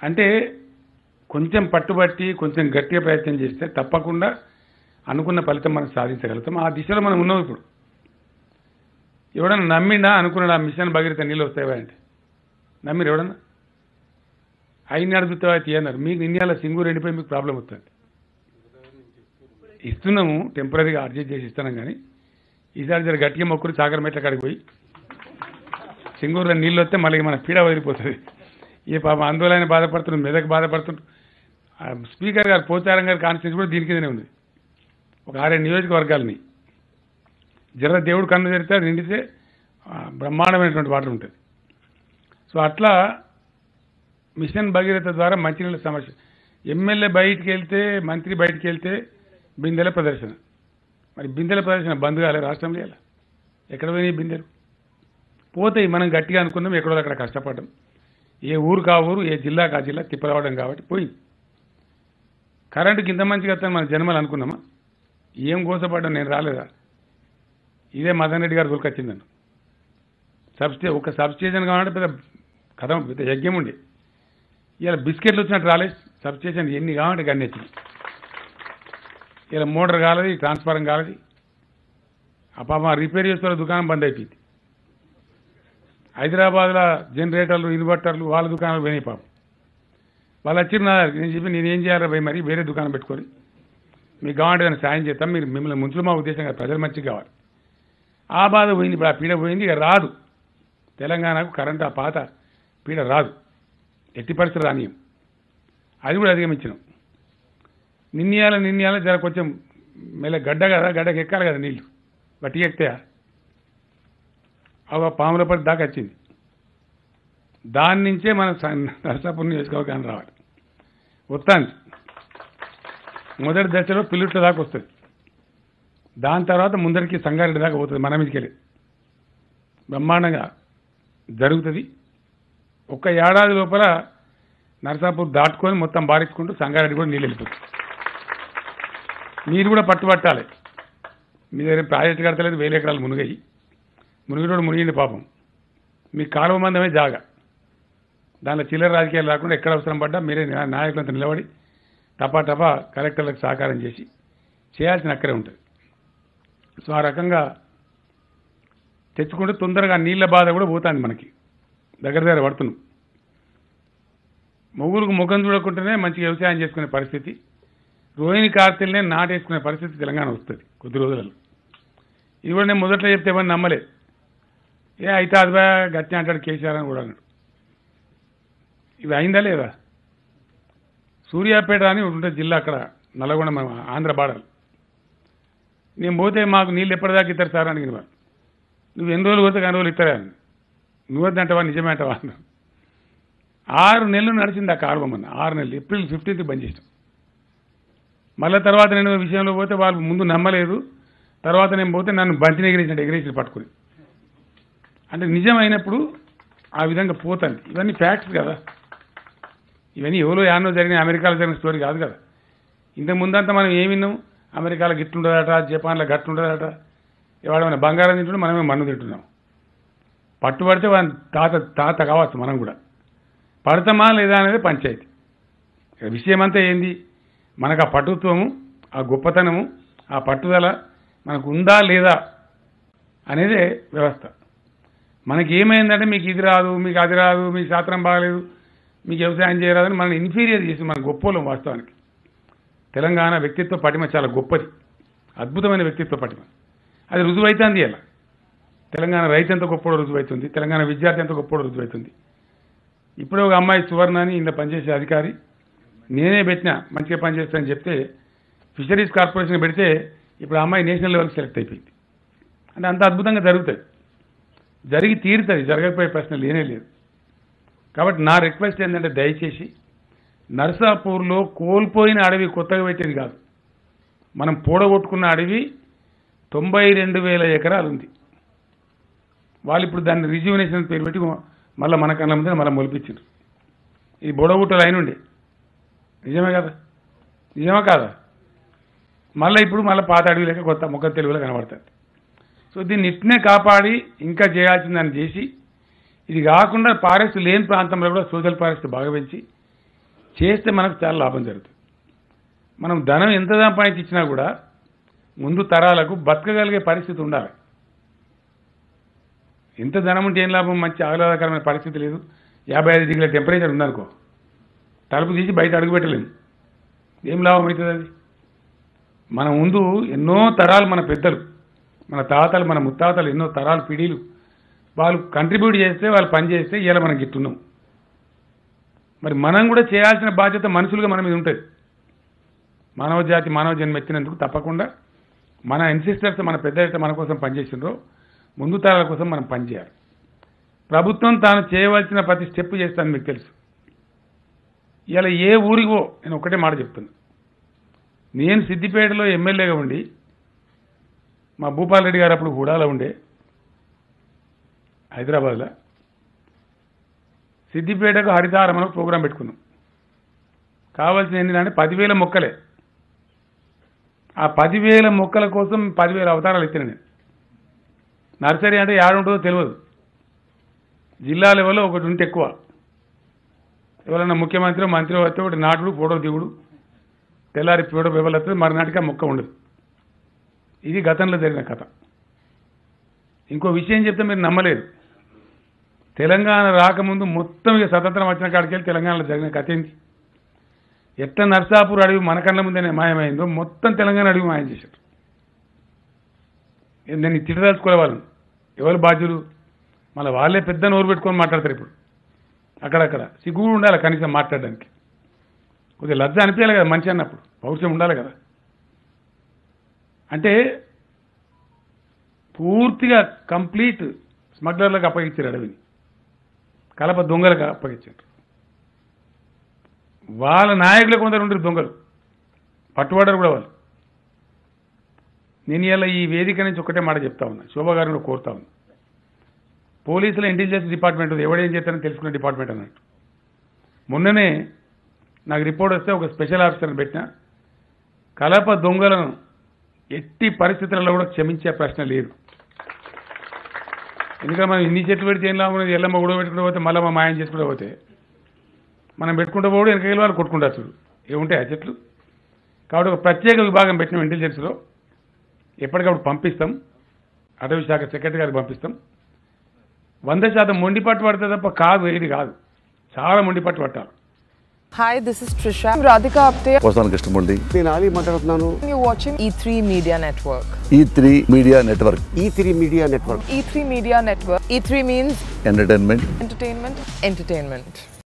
అంటే కొంచెం పట్టుబట్టి కొంచెం గట్టిగా ప్రయత్నం చేస్తే తప్పకుండా అనుకున్న ఫలితం మనం సాధించగలుగుతాం ఆ దిశలో మనం ఉన్నాం ఇప్పుడు ఎవడన్నా నమ్మిండా అనుకున్నాడు ఆ మిషన్ భగీరథ నీళ్ళు వస్తాయా అంటే నమ్మిరు ఎవడన్నా అయిన అడుగుతావా తీయన్నారు మీకు ఇండియాలో సింగూరు ఎండిపోయి మీకు ప్రాబ్లం వస్తుంది ఇస్తున్నాము టెంపరీగా అడ్జస్ట్ చేసి ఇస్తున్నాం కానీ ఈసారి జర గట్టిగా మొక్కుడు చాకర మెట్ల కాడికి పోయి సింగూరులో నీళ్ళు వస్తే మళ్ళీ మన పీడ వదిలిపోతుంది ఏ పాప ఆందోళన బాధపడుతున్నాడు మెదక్ బాధపడుతుంటు ఆ స్పీకర్ గారు పోచారం గారి కాన్స్టిట్యూన్స్ కూడా దీని కిందనే ఉంది ఒక ఆరేడు నియోజకవర్గాలని జర దేవుడు కన్ను తెరితే అది నిండితే ఆ, బ్రహ్మాండమైనటువంటి వాటర్ ఉంటుంది సో అట్లా మిషన్ భగీరథ ద్వారా మంచినీళ్ళ సమస్య ఎమ్మెల్యే బయటికి వెళ్తే మంత్రి బయటికి వెళ్తే బిందెల ప్రదర్శన మరి బిందెల ప్రదర్శన బంద్ కాలే రాష్ట్రంలో ఎలా ఎక్కడ పోయినాయి బిందెలు పోతాయి మనం గట్టిగా అనుకున్నాం ఎక్కడో అక్కడ కష్టపడ్డాం ఏ ఊరు కా ఊరు ఏ జిల్లా కా జిల్లా తిప్పలవడం కాబట్టి పోయింది కరెంటుకి ఇంత మంచిగా వస్తాను మన జన్మలు అనుకున్నామా ఏం కోసపడ్డాం నేను రాలేదా ఇదే మదన్ రెడ్డి గారు దొరికొచ్చిందండి సబ్స్టే ఒక సబ్స్టేషన్ కావాలంటే పెద్ద కథ పెద్ద యజ్ఞం ఉండే ఇలా బిస్కెట్లు వచ్చినట్టు రాలేదు సబ్స్టేషన్ ఎన్ని కావాలంటే గన్ని వచ్చినాయి ఇలా మోటార్ కాలది ట్రాన్స్ఫారం కాలది ఆ పాప రిపేర్ చేస్తున్న దుకాణం బంద్ అయిపోయింది హైదరాబాద్లో జనరేటర్లు ఇన్వర్టర్లు వాళ్ళ దుకాణాలు పోయినాయి పాపం వాళ్ళు వచ్చి నా నేను చెప్పి నేను ఏం చేయాలి పోయి మరి వేరే దుకాణం పెట్టుకొని మీకు కావాలంటే దాన్ని సాయం చేస్తాం మీరు మిమ్మల్ని ముంచులు మా ఉద్దేశం కాదు ప్రజలు మంచిగా కావాలి ఆ బాధ పోయింది ఇప్పుడు ఆ పీడ పోయింది ఇక రాదు తెలంగాణకు కరెంట్ ఆ పాత పీడ రాదు ఎట్టి పరిస్థితులు రానియం అది కూడా అధిగమించినాం నిన్నయాల నిన్నయాల జర కొంచెం మెల్ల గడ్డ కదా గడ్డకి ఎక్కాలి కదా నీళ్లు బట్టి ఎక్తాయా అవ పాముల పడి దాకా వచ్చింది దాని నుంచే మనం స- నరసాపురం నియోజకవర్గాన్ని రావాలి వస్తాను మొదటి దశలో పిల్లుట్ల దాకా వస్తుంది దాని తర్వాత ముందరికి సంగారెడ్డి దాకా పోతుంది మన మీదకి వెళ్ళి బ్రహ్మాండంగా జరుగుతుంది ఒక్క ఏడాది లోపల నరసాపూర్ దాటుకొని మొత్తం బారించుకుంటూ సంగారెడ్డి కూడా నీళ్ళు వెళ్ళిపోతుంది మీరు కూడా పట్టుబట్టాలి మీ దగ్గర ప్రాజెక్టు కడతలేదు వేల ఎకరాలు మునిగాయి మునిగినోడు మునిగింది పాపం మీ కాలువ మందమే జాగా దానిలో చిల్లర రాజకీయాలు రాకుండా ఎక్కడ అవసరం పడ్డా మీరే నా- నాయకులంతా నిలబడి టపా టపా కలెక్టర్లకు సహకారం చేసి చేయాల్సిన అక్కడే ఉంటుంది సో ఆ రకంగా తెచ్చుకుంటే తొందరగా నీళ్ళ బాధ కూడా పోతుంది మనకి దగ్గర దగ్గర పడుతున్నాం మొగులకు ముఖం చూడకుండానే మంచి వ్యవసాయం చేసుకునే పరిస్థితి రోహిణి కార్తెల్నే నాటేసుకునే పరిస్థితి తెలంగాణ వస్తుంది కొద్ది రోజులలో ఇది కూడా నేను మొదట్లో చెప్తే ఎవరిని నమ్మలే ఏ అయితే అది బా గట్టి అంటాడు కేసీఆర్ అని కూడా అన్నాడు ఇది అయిందా లేదా సూర్యాపేట అని ఉంటుంది జిల్లా అక్కడ నల్గొండ మన ఆంధ్ర బార్డర్ నేను పోతే మాకు నీళ్ళు ఎప్పటిదాకా ఇస్తారు సార్ అని అడిగిన వాళ్ళు నువ్వు ఎన్ని రోజులు పోతే అన్ని రోజులు ఇస్తారా అని నువ్వద్దంటవా నిజమే అంటవా అన్నాడు ఆరు నెలలు నడిచింది ఆ కార్బమన్న ఆరు నెలలు ఏప్రిల్ ఫిఫ్టీన్త్ బంద్ చేసాం మళ్ళీ తర్వాత నేను విషయంలో పోతే వాళ్ళు ముందు నమ్మలేదు తర్వాత నేను పోతే నన్ను బంతిని ఎగిరేసినట్టు ఎగిరేసి పట్టుకుని అంటే నిజమైనప్పుడు ఆ విధంగా పోతుంది ఇవన్నీ ఫ్యాక్ట్స్ కదా ఇవన్నీ ఎవరో యానో జరిగిన అమెరికాలో జరిగిన స్టోరీ కాదు కదా ఇంతకు ముందంతా మనం ఏమి విన్నాం అమెరికాలో గిట్లుండదట జపాన్లో గట్లుండదట ఎవడమైనా బంగారం తింటున్నాం మనమే మన్ను తింటున్నాం పట్టుబడితే వాని తాత తాత కావచ్చు మనం కూడా పడతామా లేదా అనేది పంచాయతీ ఇక విషయం అంతా ఏంది మనకు ఆ పటుత్వము ఆ గొప్పతనము ఆ పట్టుదల మనకు ఉందా లేదా అనేదే వ్యవస్థ మనకి ఏమైందంటే మీకు ఇది రాదు మీకు అది రాదు మీకు శాస్త్రం బాగలేదు మీకు వ్యవసాయం చేయరాదని మనం ఇన్ఫీరియర్ చేసి మన గొప్పలం వాస్తవానికి తెలంగాణ వ్యక్తిత్వ పటిమ చాలా గొప్పది అద్భుతమైన వ్యక్తిత్వ పటిమ అది రుజువైతుంది అలా తెలంగాణ రైతు ఎంత గొప్పడో రుజువైతుంది తెలంగాణ విద్యార్థి ఎంత గొప్పడో రుజువైతుంది ఇప్పుడే ఒక అమ్మాయి సువర్ణ అని ఇంత పనిచేసే అధికారి నేనే పెట్టినా మంచిగా పనిచేస్తానని చెప్తే ఫిషరీస్ కార్పొరేషన్ పెడితే ఇప్పుడు ఆ అమ్మాయి నేషనల్ లెవెల్కి సెలెక్ట్ అయిపోయింది అంటే అంత అద్భుతంగా జరుగుతుంది జరిగి తీరుతుంది జరగకపోయే ప్రశ్న లేనే లేదు కాబట్టి నా రిక్వెస్ట్ ఏంటంటే దయచేసి నర్సాపూర్లో కోల్పోయిన అడవి కొత్తగా పెట్టేది కాదు మనం పూడగొట్టుకున్న అడవి తొంభై రెండు వేల ఎకరాలు ఉంది వాళ్ళు ఇప్పుడు దాన్ని రిజ్యూనేషన్ పేరు పెట్టి మళ్ళీ మన కళ్ళ ముందే మళ్ళీ మొలిపించారు ఇది బొడగుట్ట లైన్ ఉండే నిజమే కదా నిజమా కాదా మళ్ళీ ఇప్పుడు మళ్ళీ పాత అడవి లెక్క కొత్త ముఖ తెలుగులో కనబడుతుంది సో దీన్ని ఇట్నే కాపాడి ఇంకా చేయాల్సిందని చేసి ఇది కాకుండా ఫారెస్ట్ లేని ప్రాంతంలో కూడా సోషల్ ఫారెస్ట్ బాగా పెంచి చేస్తే మనకు చాలా లాభం జరుగుతుంది మనం ధనం ఎంత సంపాదించి ఇచ్చినా కూడా ముందు తరాలకు బతకగలిగే పరిస్థితి ఉండాలి ఎంత ధనం ఉంటే ఏం లాభం మంచి ఆహ్లాదకరమైన పరిస్థితి లేదు యాభై ఐదు డిగ్రీల టెంపరేచర్ ఉందనుకో తలుపు తీసి బయట అడుగుపెట్టలేము ఏం లాభం అవుతుంది అది మన ముందు ఎన్నో తరాలు మన పెద్దలు మన తాతలు మన ముత్తాతలు ఎన్నో తరాలు పీడీలు వాళ్ళు కంట్రిబ్యూట్ చేస్తే వాళ్ళు పని చేస్తే ఇవాళ మనం గిట్టున్నాం మరి మనం కూడా చేయాల్సిన బాధ్యత మనుషులుగా మన మీద ఉంటుంది మానవ జాతి మానవ జన్మ ఎత్తినందుకు తప్పకుండా మన ఎన్సిస్టర్స్ మన పెద్ద మన కోసం పనిచేసిండ్రో ముందు తరాల కోసం మనం పనిచేయాలి ప్రభుత్వం తాను చేయవలసిన ప్రతి స్టెప్ చేస్తాను మీకు తెలుసు ఇలా ఏ ఊరికో నేను ఒకటే మాట చెప్తున్నా నేను సిద్దిపేటలో ఎమ్మెల్యేగా ఉండి మా భూపాల్ రెడ్డి గారు అప్పుడు హుడాలో ఉండే హైదరాబాద్లో సిద్దిపేటకు హరితారం అని ఒక ప్రోగ్రాం పెట్టుకున్నాం కావాల్సిన ఏంటంటే పదివేల మొక్కలే ఆ పదివేల మొక్కల కోసం పదివేల అవతారాలు ఇచ్చిన నేను నర్సరీ అంటే ఉంటుందో తెలియదు జిల్లా లెవెల్లో ఒకటి ఉంటే ఎక్కువ ఎవరైనా ముఖ్యమంత్రి మంత్రి వస్తే ఒకటి నాటుడు ఫోటో దిగుడు తెల్లారి ఫోటో పేపర్లు వస్తుంది మరునాటికి ఆ మొక్క ఉండదు ఇది గతంలో జరిగిన కథ ఇంకో విషయం చెప్తే మీరు నమ్మలేరు తెలంగాణ రాకముందు మొత్తం ఇక స్వతంత్రం వచ్చిన కాడికి వెళ్ళి తెలంగాణలో జరిగిన కథ ఏంటి ఎట్ట నర్సాపూర్ అడవి మన కళ్ళ ముందే మాయమైందో మొత్తం తెలంగాణ అడవి మాయం చేశారు నేను తిట్టదలుచుకోలే వాళ్ళని ఎవరు బాధ్యులు మళ్ళీ వాళ్ళే పెద్ద నోరు పెట్టుకొని మాట్లాడతారు ఇప్పుడు అక్కడక్కడ సిగ్గు కూడా ఉండాలి కనీసం మాట్లాడడానికి కొద్దిగా లజ్జ అనిపించాలి కదా మనిషి అన్నప్పుడు పౌరుషం ఉండాలి కదా అంటే పూర్తిగా కంప్లీట్ స్మగ్లర్లకు అప్పగించారు అడవిని కలప దొంగలకు అప్పగించారు వాళ్ళ నాయకులు కొందరు ఉండరు దొంగలు పట్టుబడరు కూడా వాళ్ళు నేను ఇలా ఈ వేదిక నుంచి ఒకటే మాట చెప్తా ఉన్నా శోభ గారిని కూడా కోరుతా ఉన్నా పోలీసుల ఇంటెలిజెన్స్ డిపార్ట్మెంట్ ఉంది ఎవడేం చేస్తారని తెలుసుకునే డిపార్ట్మెంట్ అన్నట్టు మొన్ననే నాకు రిపోర్ట్ వస్తే ఒక స్పెషల్ ఆఫీసర్ని పెట్టిన కలప దొంగలను ఎట్టి పరిస్థితులలో కూడా క్షమించే ప్రశ్న లేదు ఎందుకంటే మనం ఇన్ని చెట్లు పెడితే ఏం లాభం లేదు ఎల్లమ్మ కూడా పెట్టుకుంటూ పోతే మళ్ళీ మా మాయం చేసుకుంటూ పోతే మనం పెట్టుకుంటూ పోవడం వెనక వాళ్ళు కొట్టుకుంటారు చూడు ఏముంటాయి ఆ చెట్లు కాబట్టి ఒక ప్రత్యేక విభాగం పెట్టినాం ఇంటెలిజెన్స్లో ఎప్పటికప్పుడు పంపిస్తాం అటవీ శాఖ సెక్రటరీ గారికి పంపిస్తాం వంద శాతం మొండి పట్టు పడితే తప్ప కాదు ఇది కాదు చాలా మొండి పట్టు పట్టాలి Hi, this is Trisha. I'm Radhika Apte. వస్తాను కృష్ణమూర్తి నేను ఆలీ మాట్లాడుతున్నాను You're watching E3 Media Network. E three media network E three media network E3 Media Network. E3 means entertainment entertainment, entertainment.